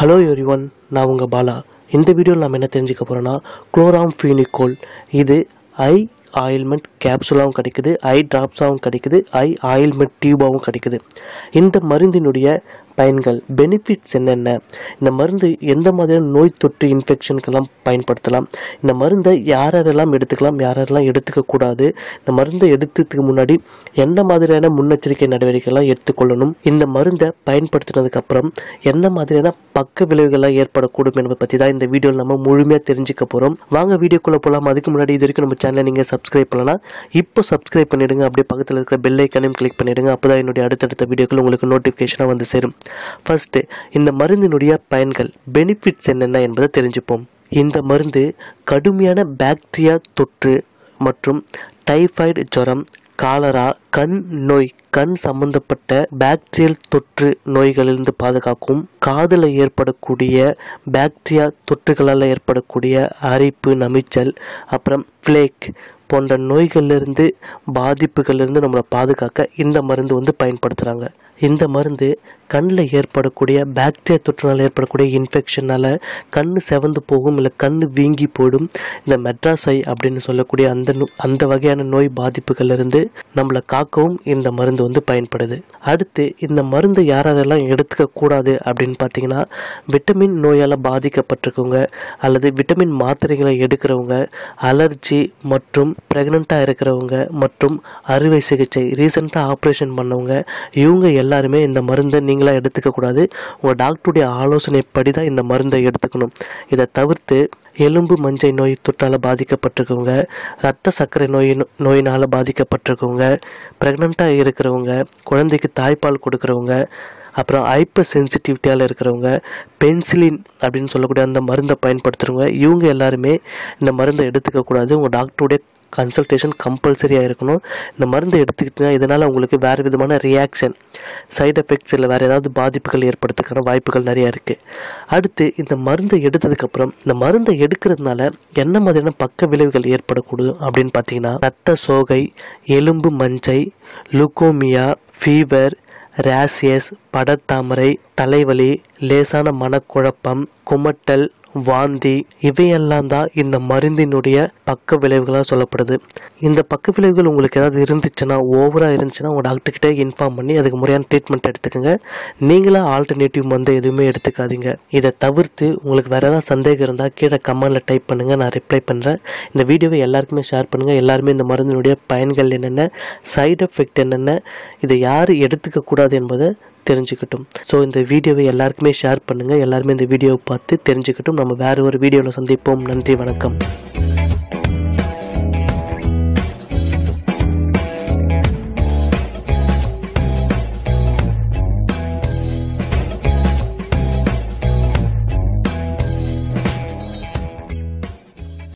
hello everyone நான் உங்கள் பாலா இந்த வீடியோவில் நம்ம என்ன தெரிஞ்சுக்க போகிறோன்னா குளோராம் ஃபீனிகோல் இது ஐ ஆயில்மெண்ட் கேப்சூலாகவும் கிடைக்குது ஐ ட்ராப்ஸாகவும் கிடைக்குது ஐ ஆயில்மெண்ட் டியூபாகவும் கிடைக்குது இந்த மருந்தினுடைய பயன்கள் பெனிஃபிட்ஸ் என்னென்ன இந்த மருந்து எந்த மாதிரியான நோய் தொற்று இன்ஃபெக்ஷனுக்கெல்லாம் பயன்படுத்தலாம் இந்த மருந்தை யார் யாரெல்லாம் எடுத்துக்கலாம் யார் யாரெல்லாம் எடுத்துக்கக்கூடாது இந்த மருந்தை எடுத்ததுக்கு முன்னாடி என்ன மாதிரியான முன்னெச்சரிக்கை நடவடிக்கைலாம் எடுத்துக்கொள்ளணும் இந்த மருந்தை பயன்படுத்தினதுக்கு அப்புறம் என்ன மாதிரியான பக்க விளைவுகள்லாம் ஏற்படக்கூடும் என்பதை பற்றி தான் இந்த வீடியோவில் நம்ம முழுமையாக தெரிஞ்சுக்க போகிறோம் வாங்க வீடியோக்குள்ளே போகலாம் அதுக்கு முன்னாடி இது வரைக்கும் நம்ம சேனலை நீங்கள் சப்ஸ்கிரைப் பண்ணலாம் இப்போ சப்ஸ்கிரைப் பண்ணிடுங்க அப்படியே பக்கத்தில் இருக்கிற பெல் ஐக்கனையும் கிளிக் பண்ணிடுங்க அப்போ தான் என்னுடைய அடுத்தடுத்த வீடியோக்கள் உங்களுக்கு நோட்டிஃபிகேஷனாக வந்து சேரும் ஃபர்ஸ்ட்டு இந்த மருந்தினுடைய பயன்கள் பெனிஃபிட்ஸ் என்னென்ன என்பதை தெரிஞ்சுப்போம் இந்த மருந்து கடுமையான பாக்டீரியா தொற்று மற்றும் டைஃபாய்டு ஜுரம் காலரா கண் நோய் கண் சம்பந்தப்பட்ட பாக்டீரியல் தொற்று நோய்களிலிருந்து பாதுகாக்கும் காதில் ஏற்படக்கூடிய பாக்டீரியா தொற்றுகளால் ஏற்படக்கூடிய அரிப்பு நமிச்சல் அப்புறம் ஃப்ளேக் போன்ற நோய்களிலிருந்து பாதிப்புகளிலிருந்து நம்மளை பாதுகாக்க இந்த மருந்து வந்து பயன்படுத்துகிறாங்க இந்த மருந்து கண்ணில் ஏற்படக்கூடிய பாக்டீரியா தொற்றுனால் ஏற்படக்கூடிய இன்ஃபெக்ஷனால் கண் செவந்து போகும் இல்லை கண் வீங்கி போடும் இந்த மெட்ராஸை அப்படின்னு சொல்லக்கூடிய அந்த நோ- அந்த வகையான நோய் பாதிப்புகளிலிருந்து நம்மளை காக்கவும் இந்த மருந்து வந்து பயன்படுது அடுத்து இந்த மருந்து யார் யாரெல்லாம் எடுத்துக்க கூடாது அப்படின்னு பார்த்தீங்கன்னா விட்டமின் நோயால் பாதிக்கப்பட்டிருக்கவங்க அல்லது விட்டமின் மாத்திரைகளை எடுக்கிறவங்க அலர்ஜி மற்றும் ப்ரெக்னெண்ட்டாக இருக்கிறவங்க மற்றும் அறுவை சிகிச்சை ரீசெண்டாக ஆப்ரேஷன் பண்ணவங்க இவங்க எல்லாருமே இந்த மருந்தை நீங்களாக எடுத்துக்க கூடாது உங்கள் டாக்டருடைய ஆலோசனைப்படி தான் இந்த மருந்தை எடுத்துக்கணும் இதை தவிர்த்து எலும்பு மஞ்சை நோய் தொற்றால் பாதிக்கப்பட்டிருக்கவங்க ரத்த சர்க்கரை நோய் நோயினால் பாதிக்கப்பட்டிருக்கவங்க ப்ரெக்னெண்ட்டாக இருக்கிறவங்க குழந்தைக்கு தாய்ப்பால் கொடுக்குறவங்க அப்புறம் ஹைப்பர் சென்சிட்டிவிட்டியால் இருக்கிறவங்க பென்சிலின் அப்படின்னு சொல்லக்கூடிய அந்த மருந்தை பயன்படுத்துகிறவங்க இவங்க எல்லாருமே இந்த மருந்தை எடுத்துக்கக்கூடாது உங்கள் டாக்டருடைய கன்சல்டேஷன் கம்பல்சரியாக இருக்கணும் இந்த மருந்தை எடுத்துக்கிட்டீங்கன்னா இதனால் உங்களுக்கு வேறு விதமான ரியாக்ஷன் சைடு எஃபெக்ட்ஸ் இல்லை வேறு ஏதாவது பாதிப்புகள் ஏற்படுறதுக்கான வாய்ப்புகள் நிறையா இருக்குது அடுத்து இந்த மருந்தை எடுத்ததுக்கப்புறம் இந்த மருந்தை எடுக்கிறதுனால என்ன மாதிரியான பக்க விளைவுகள் ஏற்படக்கூடும் அப்படின்னு பார்த்தீங்கன்னா ரத்த சோகை எலும்பு மஞ்சை லுகோமியா ஃபீவர் ரேசியஸ் படத்தாமரை தலைவலி லேசான மனக்குழப்பம் குமட்டல் வாந்தி இவையெல்லாம் தான் இந்த மருந்தினுடைய பக்க விளைவுகளாக சொல்லப்படுது இந்த பக்க விளைவுகள் உங்களுக்கு ஏதாவது இருந்துச்சுன்னா ஓவராக இருந்துச்சுன்னா உங்கள் டாக்டர்கிட்ட இன்ஃபார்ம் பண்ணி அதுக்கு முறையான ட்ரீட்மெண்ட் எடுத்துக்கோங்க நீங்களாக ஆல்டர்னேட்டிவ் வந்து எதுவுமே எடுத்துக்காதீங்க இதை தவிர்த்து உங்களுக்கு வேறு ஏதாவது சந்தேகம் இருந்தால் கீழே கமெண்டில் டைப் பண்ணுங்கள் நான் ரிப்ளை பண்ணுறேன் இந்த வீடியோவை எல்லாருக்குமே ஷேர் பண்ணுங்கள் எல்லாருமே இந்த மருந்தினுடைய பயன்கள் என்னென்ன சைடு எஃபெக்ட் என்னென்ன இதை யார் எடுத்துக்க கூடாது என்பதை தெரிஞ்சுக்கட்டும் ஸோ இந்த வீடியோவை எல்லாருக்குமே ஷேர் பண்ணுங்கள் எல்லாருமே இந்த வீடியோவை பார்த்து தெரிஞ்சுக்கட்டும் நம்ம வேறு ஒரு வீடியோவில் சந்திப்போம் நன்றி வணக்கம்